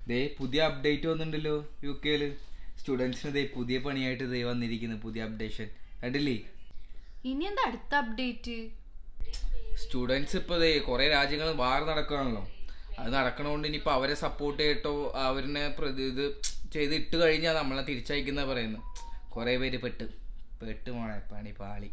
ദേ പുതിയ അപ്ഡേറ്റ് വന്നിട്ടുണ്ടല്ലോ യു കെയില് സ്റ്റുഡൻസിന് ദേ പുതിയ പണിയായിട്ട് ദേ വന്നിരിക്കുന്നു പുതിയ അപ്ഡേഷൻ കണ്ടില്ലേ ഇനി എന്താ അടുത്ത അപ്ഡേറ്റ് സ്റ്റുഡൻസ് ഇപ്പോൾ ദേ കുറേ രാജ്യങ്ങൾ വാർ നടക്കുകയാണല്ലോ അത് നടക്കണോണ്ട് ഇനിയിപ്പോൾ അവരെ സപ്പോർട്ട് ചെയ്തിട്ടോ അവരിനെ പ്രതി ഇത് ചെയ്ത് ഇട്ട് കഴിഞ്ഞാൽ നമ്മളെ തിരിച്ചയക്കുന്ന പറയുന്നു കുറേ പേര് പെട്ട് പെട്ട് മോളെ പണി പാളി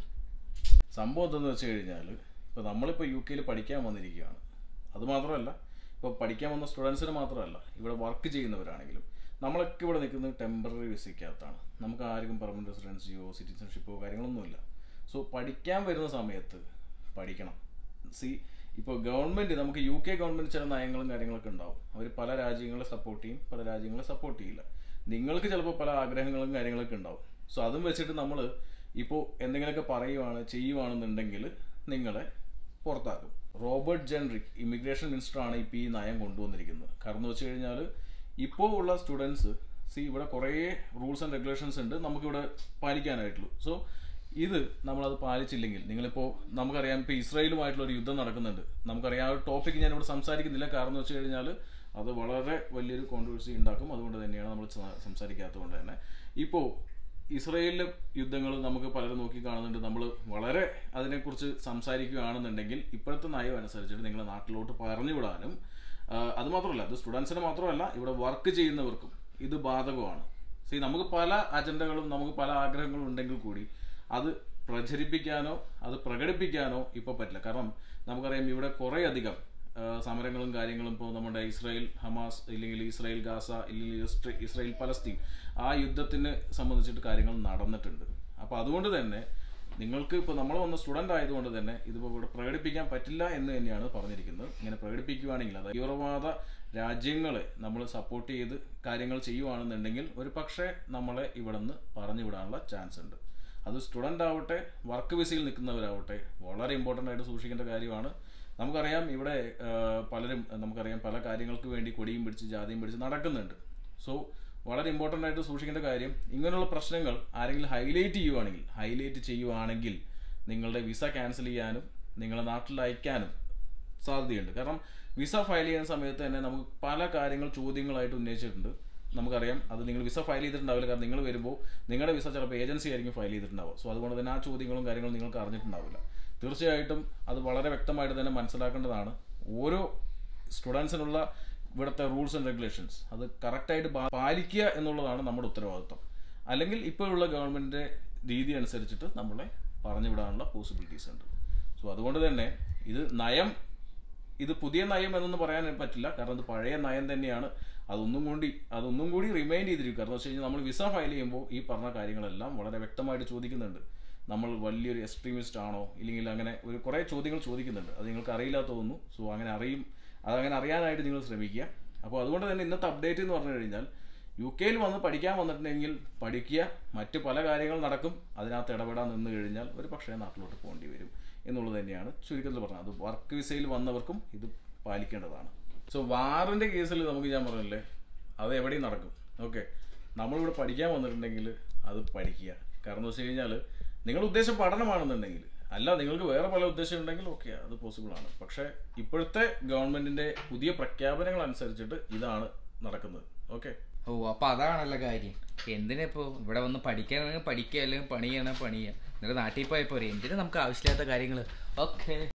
സംഭവം എന്തെന്ന് വെച്ച് കഴിഞ്ഞാൽ ഇപ്പോൾ നമ്മളിപ്പോൾ യു കെയിൽ പഠിക്കാൻ വന്നിരിക്കുകയാണ് അതുമാത്രമല്ല ഇപ്പോൾ പഠിക്കാൻ വന്ന സ്റ്റുഡൻസിന് മാത്രമല്ല ഇവിടെ വർക്ക് ചെയ്യുന്നവരാണെങ്കിലും നമ്മളൊക്കെ ഇവിടെ നിൽക്കുന്നത് ടെമ്പററി വിസയ്ക്കകത്താണ് നമുക്ക് ആർക്കും പെർമനൻറ്റ് റെസിഡൻസിയോ സിറ്റിസൺഷിപ്പോ കാര്യങ്ങളൊന്നുമില്ല സോ പഠിക്കാൻ വരുന്ന സമയത്ത് പഠിക്കണം സി ഇപ്പോൾ ഗവൺമെൻറ് നമുക്ക് യു കെ ഗവൺമെൻറ് ചില നയങ്ങളും കാര്യങ്ങളൊക്കെ ഉണ്ടാവും അവർ പല രാജ്യങ്ങളെ സപ്പോർട്ട് ചെയ്യും പല രാജ്യങ്ങളെ സപ്പോർട്ട് ചെയ്യില്ല നിങ്ങൾക്ക് ചിലപ്പോൾ പല ആഗ്രഹങ്ങളും കാര്യങ്ങളൊക്കെ ഉണ്ടാവും സോ അതും വെച്ചിട്ട് നമ്മൾ ഇപ്പോൾ എന്തെങ്കിലുമൊക്കെ പറയുവാണ് ചെയ്യുവാണെന്നുണ്ടെങ്കിൽ നിങ്ങളെ പുറത്താക്കും റോബർട്ട് ജെൻറിക് ഇമിഗ്രേഷൻ മിനിസ്റ്ററാണ് ഇപ്പോൾ ഈ നയം കൊണ്ടുവന്നിരിക്കുന്നത് കാരണം എന്ന് വെച്ച് കഴിഞ്ഞാൽ ഇപ്പോൾ ഉള്ള സ്റ്റുഡൻസ് സി ഇവിടെ കുറേ റൂൾസ് ആൻഡ് റെഗുലേഷൻസ് ഉണ്ട് നമുക്കിവിടെ പാലിക്കാനായിട്ടുള്ളൂ സോ ഇത് നമ്മളത് പാലിച്ചില്ലെങ്കിൽ നിങ്ങളിപ്പോൾ നമുക്കറിയാം ഇപ്പോൾ ഇസ്രായേലുമായിട്ടുള്ള ഒരു യുദ്ധം നടക്കുന്നുണ്ട് നമുക്കറിയാം ആ ഒരു ടോപ്പിക്ക് ഞാനിവിടെ സംസാരിക്കുന്നില്ല കാരണം എന്ന് വെച്ച് കഴിഞ്ഞാൽ അത് വളരെ വലിയൊരു കോൺട്രവേഴ്സി ഉണ്ടാക്കും അതുകൊണ്ട് തന്നെയാണ് നമ്മൾ സ- സംസാരിക്കാത്തത് കൊണ്ട് തന്നെ ഇപ്പോൾ ഇസ്രയേലിലെ യുദ്ധങ്ങൾ നമുക്ക് പലരും നോക്കി കാണുന്നുണ്ട് നമ്മൾ വളരെ അതിനെക്കുറിച്ച് സംസാരിക്കുകയാണെന്നുണ്ടെങ്കിൽ ഇപ്പോഴത്തെ നയം അനുസരിച്ചിട്ട് നിങ്ങളെ നാട്ടിലോട്ട് പറഞ്ഞു വിടാനും ആ, അത് മാത്രമല്ല അത് സ്റ്റുഡൻസിന് മാത്രമല്ല ഇവിടെ വർക്ക് ചെയ്യുന്നവർക്കും ഇത് ബാധകമാണ് സി നമുക്ക് പല അജണ്ടകളും നമുക്ക് പല ആഗ്രഹങ്ങളും ഉണ്ടെങ്കിൽ കൂടി അത് പ്രചരിപ്പിക്കാനോ അത് പ്രകടിപ്പിക്കാനോ ഇപ്പോൾ പറ്റില്ല കാരണം നമുക്കറിയാം ഇവിടെ കുറേ അധികം ആ, സമരങ്ങളും കാര്യങ്ങളും ഇപ്പോൾ നമ്മുടെ ഇസ്രായേൽ ഹമാസ് ഇല്ലെങ്കിൽ ഇസ്രായേൽ ഗാസ ഇല്ലെങ്കിൽ ഇസ്ര- ഇസ്രായേൽ പലസ്തീൻ ആ യുദ്ധത്തിന് സംബന്ധിച്ചിട്ട് കാര്യങ്ങൾ നടന്നിട്ടുണ്ട് അപ്പോൾ അതുകൊണ്ട് തന്നെ നിങ്ങൾക്ക് ഇപ്പോൾ നമ്മൾ വന്ന സ്റ്റുഡൻ്റ് ആയതുകൊണ്ട് തന്നെ ഇതിപ്പോൾ ഇവിടെ പ്രകടിപ്പിക്കാൻ പറ്റില്ല എന്ന് തന്നെയാണ് പറഞ്ഞിരിക്കുന്നത് ഇങ്ങനെ പ്രകടിപ്പിക്കുകയാണെങ്കിൽ അതായത് തീവ്രവാദ രാജ്യങ്ങളെ നമ്മൾ സപ്പോർട്ട് ചെയ്ത് കാര്യങ്ങൾ ചെയ്യുവാണെന്നുണ്ടെങ്കിൽ ഒരു പക്ഷേ നമ്മളെ ഇവിടെ നിന്ന് പറഞ്ഞു വിടാനുള്ള ചാൻസ് ഉണ്ട് അത് സ്റ്റുഡൻ്റ് ആവട്ടെ വർക്ക് വിസയിൽ നിൽക്കുന്നവരാവട്ടെ വളരെ ഇമ്പോർട്ടൻ്റ് ആയിട്ട് സൂക്ഷിക്കേണ്ട കാര്യമാണ് നമുക്കറിയാം ഇവിടെ ആ, പലരും നമുക്കറിയാം പല കാര്യങ്ങൾക്ക് വേണ്ടി കൊടിയും പിടിച്ച് ജാതിയും പിടിച്ച് നടക്കുന്നുണ്ട് സോ വളരെ ഇമ്പോർട്ടൻ്റ് ആയിട്ട് സൂക്ഷിക്കേണ്ട കാര്യം ഇങ്ങനെയുള്ള പ്രശ്നങ്ങൾ ആരെങ്കിലും ഹൈലൈറ്റ് ചെയ്യുവാണെങ്കിൽ ഹൈലൈറ്റ് ചെയ്യുവാണെങ്കിൽ നിങ്ങളുടെ വിസ ക്യാൻസൽ ചെയ്യാനും നിങ്ങളെ നാട്ടിൽ അയക്കാനും സാധ്യതയുണ്ട് കാരണം വിസ ഫയൽ ചെയ്യുന്ന സമയത്ത് തന്നെ നമുക്ക് പല കാര്യങ്ങൾ ചോദ്യങ്ങളായിട്ട് ഉന്നയിച്ചിട്ടുണ്ട് നമുക്കറിയാം അത് നിങ്ങൾ വിസ ഫയൽ ചെയ്തിട്ടുണ്ടാവില്ല കാരണം നിങ്ങൾ വരുമ്പോൾ നിങ്ങളുടെ വിസ ചിലപ്പോൾ ഏജൻസി ആയിരിക്കും ഫയൽ ചെയ്തിട്ടുണ്ടാവുക സോ അതുകൊണ്ട് തന്നെ ആ ചോദ്യങ്ങളും കാര്യങ്ങളും നിങ്ങൾക്ക് അറിഞ്ഞിട്ടുണ്ടാവില്ല തീർച്ചയായിട്ടും അത് വളരെ വ്യക്തമായിട്ട് തന്നെ മനസ്സിലാക്കേണ്ടതാണ് ഓരോ സ്റ്റുഡൻസിനുള്ള ഇവിടുത്തെ റൂൾസ് ആൻഡ് റെഗുലേഷൻസ് അത് കറക്റ്റായിട്ട് പാലിക്കുക എന്നുള്ളതാണ് നമ്മുടെ ഉത്തരവാദിത്വം അല്ലെങ്കിൽ ഇപ്പോഴുള്ള ഗവൺമെൻറ്റിൻ്റെ രീതി അനുസരിച്ചിട്ട് നമ്മളെ പറഞ്ഞു വിടാനുള്ള പോസിബിലിറ്റീസ് ഉണ്ട് സോ അതുകൊണ്ട് തന്നെ ഇത് നയം ഇത് പുതിയ നയം എന്നൊന്നും പറയാൻ പറ്റില്ല കാരണം ഇത് പഴയ നയം തന്നെയാണ് അതൊന്നും കൂടി അതൊന്നും കൂടി റിമൈൻഡ് ചെയ്തിരിക്കും കാരണം വെച്ച് കഴിഞ്ഞാൽ നമ്മൾ വിസ ഫയൽ ചെയ്യുമ്പോൾ ഈ പറഞ്ഞ കാര്യങ്ങളെല്ലാം വളരെ വ്യക്തമായിട്ട് ചോദിക്കുന്നുണ്ട് നമ്മൾ വലിയൊരു എക്സ്ട്രീമിസ്റ്റ് ആണോ ഇല്ലെങ്കിൽ അങ്ങനെ ഒരു കുറേ ചോദ്യങ്ങൾ ചോദിക്കുന്നുണ്ട് അത് നിങ്ങൾക്ക് അറിയില്ല തോന്നുന്നു സോ അങ്ങനെ അറിയും അതങ്ങനെ അറിയാനായിട്ട് നിങ്ങൾ ശ്രമിക്കുക അപ്പോൾ അതുകൊണ്ട് തന്നെ ഇന്നത്തെ അപ്ഡേറ്റ് എന്ന് പറഞ്ഞു കഴിഞ്ഞാൽ യു കെയിൽ വന്ന് പഠിക്കാൻ വന്നിട്ടുണ്ടെങ്കിൽ പഠിക്കുക മറ്റ് പല കാര്യങ്ങൾ നടക്കും അതിനകത്ത് ഇടപെടാൻ നിന്ന് കഴിഞ്ഞാൽ ഒരു പക്ഷേ നാട്ടിലോട്ട് പോകേണ്ടി വരും എന്നുള്ളത് തന്നെയാണ് ചുരുക്കത്തിൽ പറഞ്ഞത് അത് വർക്ക് വിസയിൽ വന്നവർക്കും ഇത് പാലിക്കേണ്ടതാണ് സോ വാറിൻ്റെ കേസിൽ നമുക്ക് ഞാൻ പറഞ്ഞില്ലേ അത് എവിടെയും നടക്കും ഓക്കെ നമ്മളിവിടെ പഠിക്കാൻ വന്നിട്ടുണ്ടെങ്കിൽ അത് പഠിക്കുക കാരണം എന്ന് വെച്ച് കഴിഞ്ഞാൽ നിങ്ങളുടെ ഉദ്ദേശം പഠനമാണെന്നുണ്ടെങ്കിൽ അല്ല നിങ്ങൾക്ക് വേറെ പല ഉദ്ദേശം ഉണ്ടെങ്കിൽ ഓക്കെ അത് പോസിബിൾ ആണ് പക്ഷേ ഇപ്പോഴത്തെ ഗവൺമെൻറ്റിൻ്റെ പുതിയ പ്രഖ്യാപനങ്ങൾ അനുസരിച്ചിട്ട് ഇതാണ് നടക്കുന്നത് ഓക്കെ ഓ അപ്പൊ അതാണല്ലോ കാര്യം എന്തിനാ ഇപ്പോ ഇവിടെ വന്ന് പഠിക്കാനാണെങ്കിൽ പഠിക്കുക അല്ലെങ്കിൽ പണി ചെയ്യണേ പണി ചെയ്യാം എന്നിട്ട് നാട്ടിൽ പോയാൽ പോരെ എന്തിനാ നമുക്ക് ആവശ്യമില്ലാത്ത കാര്യങ്ങൾ ഓക്കെ